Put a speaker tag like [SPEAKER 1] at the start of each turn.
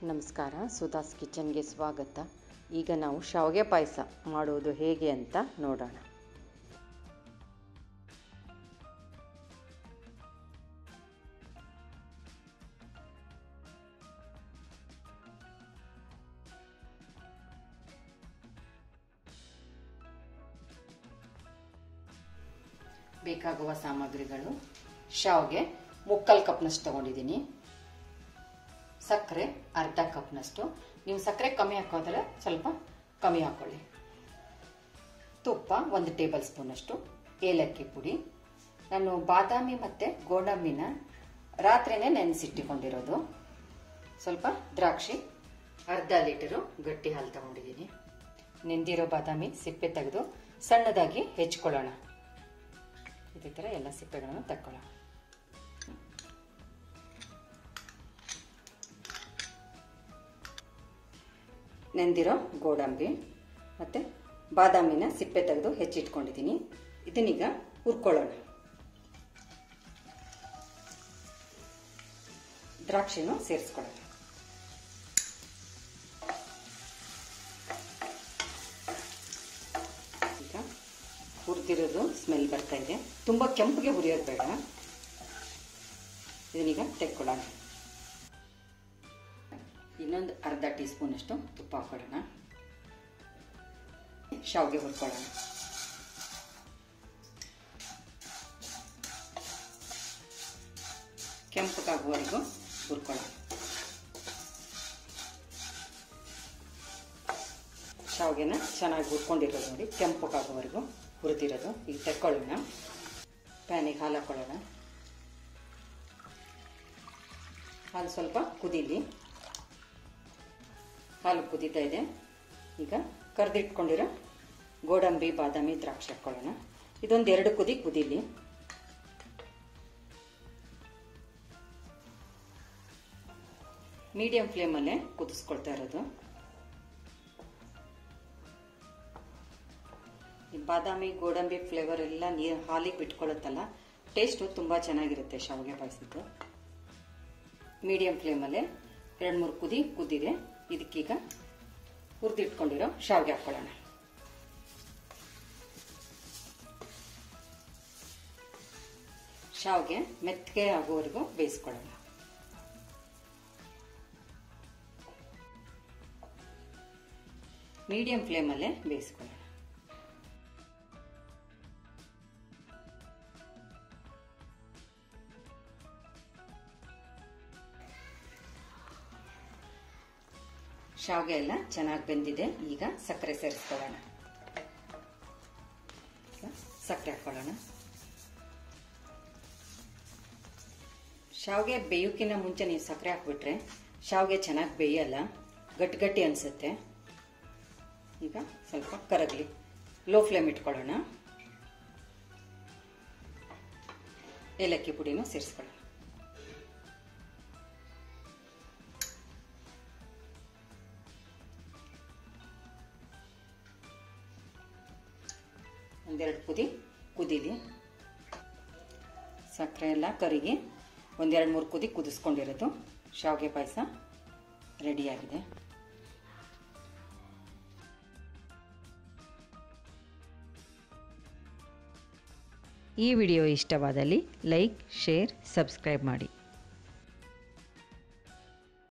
[SPEAKER 1] ನಮಸ್ಕಾರ ಸುಧಾಸ್ ಕಿಚನ್ಗೆ ಸ್ವಾಗತ ಈಗ ನಾವು ಶಾವಿಗೆ ಪಾಯಸ ಮಾಡುವುದು ಹೇಗೆ ಅಂತ ನೋಡೋಣ ಬೇಕಾಗುವ ಸಾಮಗ್ರಿಗಳು ಶಾವಿಗೆ ಮುಕ್ಕಾಲು ಕಪ್ನಷ್ಟು ತಗೊಂಡಿದ್ದೀನಿ ಸಕ್ಕರೆ ಅರ್ಧ ಕಪ್ನಷ್ಟು ನೀವು ಸಕ್ಕರೆ ಕಮ್ಮಿ ಹಾಕೋದ್ರೆ ಸ್ವಲ್ಪ ಕಮ್ಮಿ ಹಾಕೊಳ್ಳಿ ತುಪ್ಪ ಒಂದು ಟೇಬಲ್ ಸ್ಪೂನಷ್ಟು ಏಲಕ್ಕಿ ಪುಡಿ ನಾನು ಬಾದಾಮಿ ಮತ್ತು ಗೋಡಂಬಿನ ರಾತ್ರಿನೇ ನೆನೆಸಿಟ್ಟಿಕೊಂಡಿರೋದು ಸ್ವಲ್ಪ ದ್ರಾಕ್ಷಿ ಅರ್ಧ ಲೀಟರು ಗಟ್ಟಿ ಹಾಲು ತಗೊಂಡಿದ್ದೀನಿ ನೆಂದಿರೋ ಬಾದಾಮಿ ಸಿಪ್ಪೆ ತೆಗೆದು ಸಣ್ಣದಾಗಿ ಹೆಚ್ಕೊಳ್ಳೋಣ ಇದೇ ಥರ ಎಲ್ಲ ಸಿಪ್ಪೆಗಳನ್ನು ತಕ್ಕೊಳ್ಳೋಣ ನೆಂದಿರೋ ಗೋಡಂಬಿ ಮತ್ತು ಬಾದಾಮಿನ ಸಿಪ್ಪೆ ತೆಗೆದು ಹೆಚ್ಚಿಟ್ಕೊಂಡಿದ್ದೀನಿ ಇದನ್ನೀಗ ಹುರ್ಕೊಳ್ಳೋಣ ದ್ರಾಕ್ಷಿನೂ ಸೇರಿಸ್ಕೊಳ್ಳೋಣ ಈಗ ಹುರಿದಿರೋದು ಸ್ಮೆಲ್ ಬರ್ತಾ ಇದೆ ತುಂಬ ಕೆಂಪಿಗೆ ಹುರಿಯೋದು ಬೇಡ ಇದನ್ನೀಗ ತೆಕ್ಕೊಳ್ಳೋಣ ಇನ್ನೊಂದು ಅರ್ಧ ಟೀ ಸ್ಪೂನಷ್ಟು ತುಪ್ಪ ಹಾಕೊಳ್ಳೋಣ ಶಾವಿಗೆ ಹುರ್ಕೊಳ್ಳೋಣ ಕೆಂಪಗಾಗುವವರೆಗೂ ಹುರ್ಕೊಳ್ಳೋಣ ಶಾವಿಗೆನ ಚೆನ್ನಾಗಿ ಹುರ್ಕೊಂಡಿರೋದು ನೋಡಿ ಕೆಂಪಗಾಗುವವರೆಗೂ ಹುರಿದಿರೋದು ಈಗ ತೆಕ್ಕೊಳ್ಳೋಣ ಪ್ಯಾನಿಗೆ ಹಾಲು ಹಾಕೊಳ್ಳೋಣ ಹಾಲು ಸ್ವಲ್ಪ ಕುದೀಲಿ ಹಾಲು ಕುದೀತಾ ಇದೆ ಈಗ ಕರೆದಿಟ್ಕೊಂಡಿರೋ ಗೋಡಂಬಿ ಬಾದಾಮಿ ದ್ರಾಕ್ಷಿ ಹಾಕ್ಕೊಳ್ಳೋಣ ಇದೊಂದು ಎರಡು ಕುದಿ ಕುದೀಲಿ ಮೀಡಿಯಂ ಫ್ಲೇಮಲ್ಲೇ ಕುದಿಸ್ಕೊಳ್ತಾ ಇರೋದು ಈ ಬಾದಾಮಿ ಗೋಡಂಬಿ ಫ್ಲೇವರ್ ಎಲ್ಲ ನೀರು ಹಾಲಿಗೆ ಬಿಟ್ಕೊಳ್ಳುತ್ತಲ್ಲ ಟೇಸ್ಟು ತುಂಬ ಚೆನ್ನಾಗಿರುತ್ತೆ ಶಾವಿಗೆ ಪಾಯಸದ್ದು ಮೀಡಿಯಂ ಫ್ಲೇಮಲ್ಲೇ ಎರಡು ಮೂರು ಕುದಿ ಕುದ್ದಿದೆ ಇದಕ್ಕೀಗ ಹುರಿದಿಟ್ಕೊಂಡಿರೋ ಶಾವಿಗೆ ಹಾಕ್ಕೊಳ್ಳೋಣ ಶಾವಿಗೆ ಮೆತ್ತಗೆ ಆಗೋವರೆಗೂ ಬೇಯಿಸ್ಕೊಳ್ಳೋಣ ಮೀಡಿಯಂ ಫ್ಲೇಮಲ್ಲೇ ಬೇಯಿಸ್ಕೊಳ್ಳೋಣ ಶಾವಿಗೆ ಎಲ್ಲ ಚೆನ್ನಾಗಿ ಬೆಂದಿದೆ ಈಗ ಸಕ್ಕರೆ ಸೇರಿಸ್ಕೊಳ್ಳೋಣ ಸಕ್ಕರೆ ಹಾಕೊಳ್ಳೋಣ ಶಾವಿಗೆ ಬೇಯೋಕ್ಕಿಂತ ಮುಂಚೆ ನೀವು ಸಕ್ಕರೆ ಹಾಕ್ಬಿಟ್ರೆ ಶಾವಿಗೆ ಚೆನ್ನಾಗಿ ಬೇಯಲ್ಲ ಗಟ್ಟಿ ಗಟ್ಟಿ ಅನಿಸುತ್ತೆ ಈಗ ಸ್ವಲ್ಪ ಕರಗಲಿ ಲೋ ಫ್ಲೇಮ್ ಇಟ್ಕೊಳ್ಳೋಣ ಏಲಕ್ಕಿ ಪುಡಿನೂ ಸೇರಿಸ್ಕೊಳ್ಳೋಣ ಒಂದೆರಡು ಕುದಿ ಕುದೀಲಿ ಸಕ್ಕರೆ ಎಲ್ಲ ಕರಿಗಿ ಒಂದೆರಡು ಮೂರು ಕುದಿ ಕುದಿಸ್ಕೊಂಡಿರೋದು ಶಾವಿಗೆ ಪಾಯಸ ರೆಡಿಯಾಗಿದೆ
[SPEAKER 2] ಈ ವಿಡಿಯೋ ಇಷ್ಟವಾದಲ್ಲಿ ಲೈಕ್ ಶೇರ್ ಸಬ್ಸ್ಕ್ರೈಬ್ ಮಾಡಿ